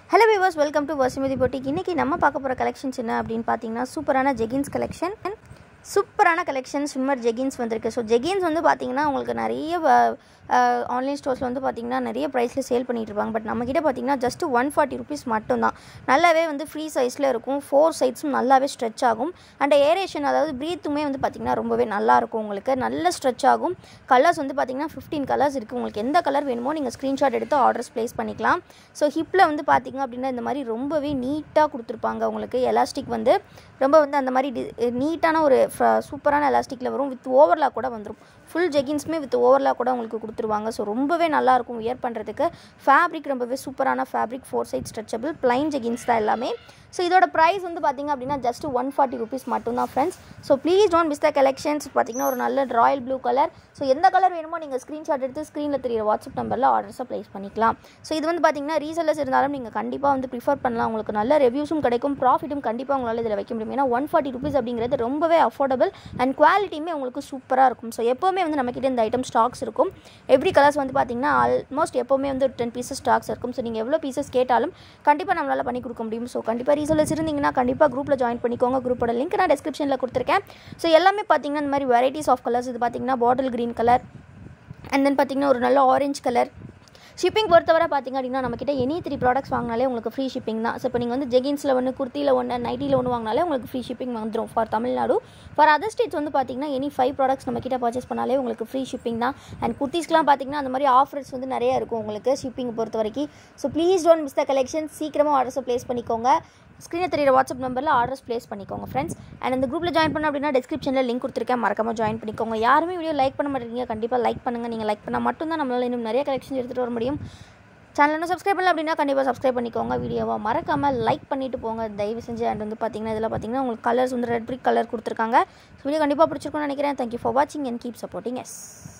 hello viewers welcome to Vasumathi boutique இன்றைக்கி நம்ம பார்க்க போகிற கலெக்ஷன்ஸ் என்ன அப்படின்னு பார்த்தீங்கன்னா சூப்பரான ஜெகின்ஸ் கலெக்ஷன் சூப்பரான கலெக்ஷன் ஸ்விம்மர் ஜெகின்ஸ் வந்திருக்கு ஸோ ஜெகின்ஸ் வந்து பார்த்தீங்கன்னா உங்களுக்கு நிறைய ஆன்லைன் ஸ்டோர்ஸில் வந்து பார்த்தீங்கன்னா நிறைய ப்ரைஸில் சேல் பண்ணிட்டு இருப்பாங்க பட் நம்மக்கிட்ட பார்த்தீங்கன்னா ஜஸ்ட் ஒன் ஃபார்ட்டி ருபீஸ் மட்டும்தான் நல்லாவே வந்து ஃப்ரீ சைஸில் இருக்கும் ஃபோர் சைட்ஸும் நல்லாவே ஸ்ட்ரெச் ஆகும் அண்ட் ஏரேஷன் அதாவது ப்ரீத்துமே வந்து பார்த்திங்கன்னா ரொம்பவே நல்லா இருக்கும் உங்களுக்கு நல்ல ஸ்ட்ரெச் ஆகும் கலர்ஸ் வந்து பார்த்திங்கன்னா ஃபிஃப்டீன் கலர்ஸ் இருக்குது உங்களுக்கு எந்த கலர் வேணுமோ நீங்கள் ஸ்க்ரீன்ஷாட் எடுத்து ஆர்டர்ஸ் ப்ளேஸ் பண்ணிக்கலாம் ஸோ ஹிப்பில் வந்து பார்த்திங்க அப்படின்னா இந்த மாதிரி ரொம்பவே நீட்டாக கொடுத்துருப்பாங்க உங்களுக்கு எலாஸ்டிக் வந்து ரொம்ப வந்து அந்த மாதிரி நீட்டான ஒரு சூப்பரான எலாஸ்டிக்கில் வரும் வித் ஓவர்லாக் கூட வந்துடும் ஃபுல் ஜெகின்ஸுமே வித் ஓவர்லாக் கூட உங்களுக்கு கொடுத்துருவாங்க ஸோ ரொம்பவே நல்லாயிருக்கும் வியர் பண்ணுறதுக்கு ஃபேப்ரிக் ரொம்பவே சூப்பரான fabric four side stretchable plain jeggings தான் எல்லாமே ஸோ இதோட ப்ரைஸ் வந்து பார்த்திங்க அப்படின்னா ஜஸ்ட் ஒன் ஃபார்ட்டி ருபீஸ் மட்டும்தான் friends so please don't miss the collections பார்த்திங்கன்னா ஒரு நல்ல ராயல் ப்ளூ கலர் ஸோ எந்த கலர் வேணுமோ நீங்கள் ஸ்க்ரீன்ஷாட் எடுத்து ஸ்க்ரீனில் தெரியிற வாட்ஸ்அப் நம்பரில் ஆர்டர்ஸை ப்ளேஸ் பண்ணிக்கலாம் ஸோ இது வந்து பார்த்திங்கன்னா ரீசெல்லர்ஸ் இருந்தாலும் நீங்கள் கண்டிப்பாக வந்து ப்ரிஃபர் பண்ணலாம் உங்களுக்கு நல்ல ரிவ்யூஸும் கிடைக்கும் ப்ராஃபிட்டும் கண்டிப்பாக உங்களால் இதில் வைக்க முடியும் ஏன்னா ஒன் ஃபார்ட்டி ருபீஸ் அப்படிங்கிறது ரொம்பவே அஃபோர்டபுள் அண்ட் குவாலிட்டியுமே உங்களுக்கு சூப்பராக இருக்கும் ஸோ எப்போவுமே வந்து நம்மக்கிட்ட இந்த ஐட்டம் ஸ்டாக்ஸ் இருக்கும் எவ்ரி கலர்ஸ் வந்து பார்த்திங்கன்னா ஆல்மோஸ்ட் எப்போவுமே வந்து ஒரு டென் பீசஸ் ஸ்டாக்ஸ் இருக்கும் ஸோ நீங்கள் எவ்வளோ பீசஸ் கேட்டாலும் கண்டிப்பாக நம்மளால் பண்ணி கொடுக்க முடியும் ஸோ கண்டிப்பாக ரீசெல்லர்ஸ் இருந்தீங்கன்னா கண்டிப்பாக குரூப்பில் ஜாயின் பண்ணிக்கோங்க குரூப்போட லிங்க் நான் டிஸ்கிரிப்ஷனில் கொடுத்துருக்கேன் ஸோ எல்லாமே பார்த்தீங்கன்னா இந்த மாதிரி வெரைட்டிஸ் ஆஃப் கலர்ஸ் இது பார்த்தீங்கன்னா bottle green colour and then பார்த்தீங்கன்னா ஒரு நல்ல ஆரஞ்சு கலர் ஷிப்பிங் பொறுத்தவரை பார்த்திங்க அப்படின்னா நம்மக்கிட்ட எனி த்ரீ ப்ராடக்ட்ஸ் வாங்கினாலே உங்களுக்கு ஃப்ரீ ஷிப்பிங் தான் ஸோ இப்போ நீங்கள் வந்து ஜெகின்ஸில் ஒன்று குர்த்தியில் ஒன்று நைட்டியில் ஒன்று வாங்கினாலே உங்களுக்கு ஃப்ரீ ஷிப்பிங் வந்துடும் for Tamil Nadu for other states வந்து பார்த்திங்கன்னா எனி ஃபைவ் ப்ராடக்ட்ஸ் நம்மக்கிட்ட பர்ச்சேஸ் பண்ணாலே உங்களுக்கு ஃப்ரீ ஷிப்பிங் தான் அண்ட் குர்த்திஸ்க்குலாம் பார்த்திங்கன்னா அந்த மாதிரி ஆஃபர்ஸ் வந்து நிறைய இருக்கும் உங்களுக்கு ஷிப்பிங் பொறுத்த வரைக்கும் so please don't miss the collection சீக்கிரமாக ஆர்டர்ஸை ப்ளேஸ் பண்ணிக்கோங்க ஸ்க்ரீனில் தெரியிற வாட்ஸ்அப் நம்பரில் ஆர்டர்ஸ் ப்ளேஸ் பண்ணிக்கோங்க ஃப்ரெண்ட்ஸ் அண்ட் அந்த குரூப்பில் ஜாயின் பண்ண அப்படின்னா டிஸ்கிரிப்ஷனில் லிங்க் கொடுத்துருக்கேன் மறக்காமல் ஜாயின் பண்ணிக்கோங்க யாருமே வீடியோ லைக் பண்ண மாட்டேங்க கண்டிப்பாக லைக் பண்ணுங்கள் நீங்கள் லைக் பண்ணால் மட்டும்தான் நம்மளால் இன்னும் நிறைய கலெக்ஷன் எடுத்துகிட்டு வர முடியும் சேனல் இன்னும் சப்ஸ்கிரைப் பண்ணல அப்படின்னா கண்டிப்பாக சப்ஸ்கிரைப் பண்ணிக்கோங்க வீடியோவை மறக்காமல் லைக் பண்ணிட்டு போங்க தயவு செஞ்சு அண்ட் வந்து பார்த்தீங்கன்னா இதில் பார்த்தீங்கன்னா உங்களுக்கு கலர்ஸ் வந்து ரெட் பிரிக் கலர் கொடுத்துருக்காங்க ஸோ வீடியோ கண்டிப்பாக பிடிச்சிருக்கும்னு நினைக்கிறேன் தேங்க்யூ ஃபார் வாட்சிங் அண்ட் கீப் சப்போர்ட்டிங் எஸ்